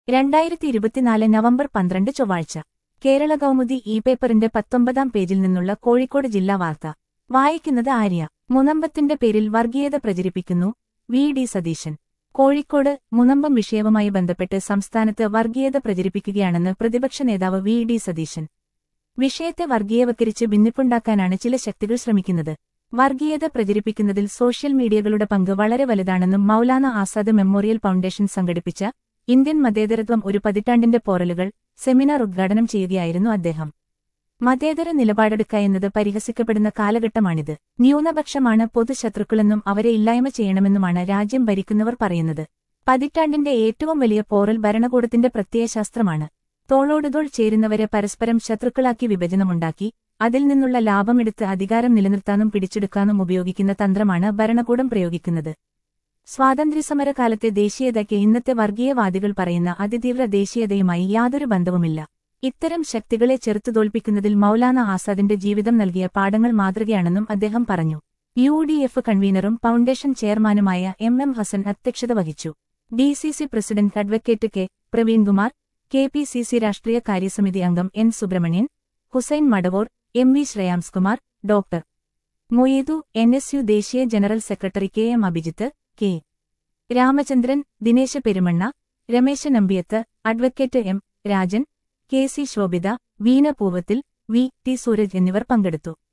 രണ്ടായിരത്തി ഇരുപത്തിനാല് നവംബർ പന്ത്രണ്ട് ചൊവ്വാഴ്ച കേരള കൗമുദി ഇ പേപ്പറിന്റെ പത്തൊമ്പതാം പേജിൽ നിന്നുള്ള കോഴിക്കോട് ജില്ലാ വാർത്ത വായിക്കുന്നത് ആര്യ മുനമ്പത്തിന്റെ പേരിൽ വർഗീയത പ്രചരിപ്പിക്കുന്നു വി ഡി സതീശൻ കോഴിക്കോട് മുനമ്പം വിഷയവുമായി ബന്ധപ്പെട്ട് സംസ്ഥാനത്ത് വർഗീയത പ്രചരിപ്പിക്കുകയാണെന്ന് പ്രതിപക്ഷ നേതാവ് വി ഡി സതീശൻ വിഷയത്തെ വർഗീയവൽക്കരിച്ച് ഭിന്നിപ്പുണ്ടാക്കാനാണ് ചില ശക്തികൾ ശ്രമിക്കുന്നത് വർഗീയത പ്രചരിപ്പിക്കുന്നതിൽ സോഷ്യൽ മീഡിയകളുടെ പങ്ക് വളരെ വലുതാണെന്നും മൗലാന ആസാദ് മെമ്മോറിയൽ ഫൗണ്ടേഷൻ സംഘടിപ്പിച്ച ഇന്ത്യൻ മതേതരത്വം ഒരു പതിറ്റാണ്ടിന്റെ പോറലുകൾ സെമിനാർ ഉദ്ഘാടനം ചെയ്യുകയായിരുന്നു അദ്ദേഹം മതേതര നിലപാടെടുക്ക എന്നത് പരിഹസിക്കപ്പെടുന്ന കാലഘട്ടമാണിത് ന്യൂനപക്ഷമാണ് പൊതുശത്രുക്കളെന്നും അവരെ ഇല്ലായ്മ ചെയ്യണമെന്നുമാണ് രാജ്യം ഭരിക്കുന്നവർ പറയുന്നത് പതിറ്റാണ്ടിന്റെ ഏറ്റവും വലിയ പോറൽ ഭരണകൂടത്തിന്റെ പ്രത്യയശാസ്ത്രമാണ് തോളോടുതോൾ ചേരുന്നവരെ പരസ്പരം ശത്രുക്കളാക്കി വിഭജനമുണ്ടാക്കി അതിൽ നിന്നുള്ള ലാഭമെടുത്ത് അധികാരം നിലനിർത്താനും പിടിച്ചെടുക്കാനും ഉപയോഗിക്കുന്ന തന്ത്രമാണ് ഭരണകൂടം പ്രയോഗിക്കുന്നത് സ്വാതന്ത്ര്യസമരകാലത്തെ ദേശീയതയ്ക്ക് ഇന്നത്തെ വർഗീയവാദികൾ പറയുന്ന അതിതീവ്ര ദേശീയതയുമായി യാതൊരു ബന്ധവുമില്ല ഇത്തരം ശക്തികളെ ചെറുത്തുതോൽപ്പിക്കുന്നതിൽ മൗലാന ആസാദിന്റെ ജീവിതം നൽകിയ പാഠങ്ങൾ മാതൃകയാണെന്നും അദ്ദേഹം പറഞ്ഞു യു ഡി എഫ് കൺവീനറും ഫൗണ്ടേഷൻ ചെയർമാനുമായ എം എം ഹസൻ അധ്യക്ഷത വഹിച്ചു D C C president advocate K Praveenkumar K P C C രാഷ്ട്രീയ കാര്യസമിതി അംഗം N Subrahmanian Hussain Madavoor M V Shreyamskumar doctor Moidu N S U ദേശീയ general secretary K M Abhijith K Ramachandran Dinesh Perumanna Ramesh Nambiath advocate M Rajan K C Shobhitha Veena Poovathil V T Sooraj എന്നിവർ പങ്കെടുത്തു